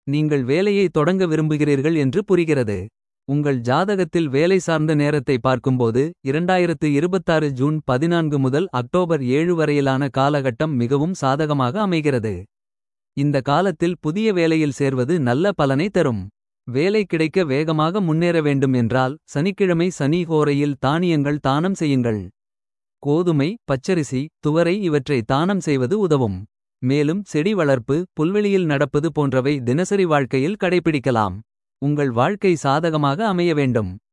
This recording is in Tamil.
நீங்கள் வேலையை தொடங்க விரும்புகிறீர்கள் என்று புரிகிறது. உங்கள் ஜாதகத்தில் வேலை சார்ந்த நேரத்தை பார்க்கும்போது 2026 ஜூன் 14 முதல் அக்டோபர் 7 வரையிலான காலகட்டம் மிகவும் சாதகமாக அமைகிறது. இந்த காலத்தில் புதிய வேலையில் சேர்வது நல்ல பலனை தரும். வேலை கிடைக்க வேகமாக முன்னேற வேண்டும் என்றால் சனிக்கிழமை சனி ஹோரையில் தானியங்கள் தானம் செய்யுங்கள். கோதுமை பச்சரிசி துவரை இவற்றை தானம் செய்வது உதவும். மேலும் செடி வளர்ப்பு புல்வெளியில் நடப்பது போன்றவை தினசரி வாழ்க்கையில் கடைபிடிக்கலாம். உங்கள் வாழ்க்கை சாதகமாக அமைய வேண்டும்.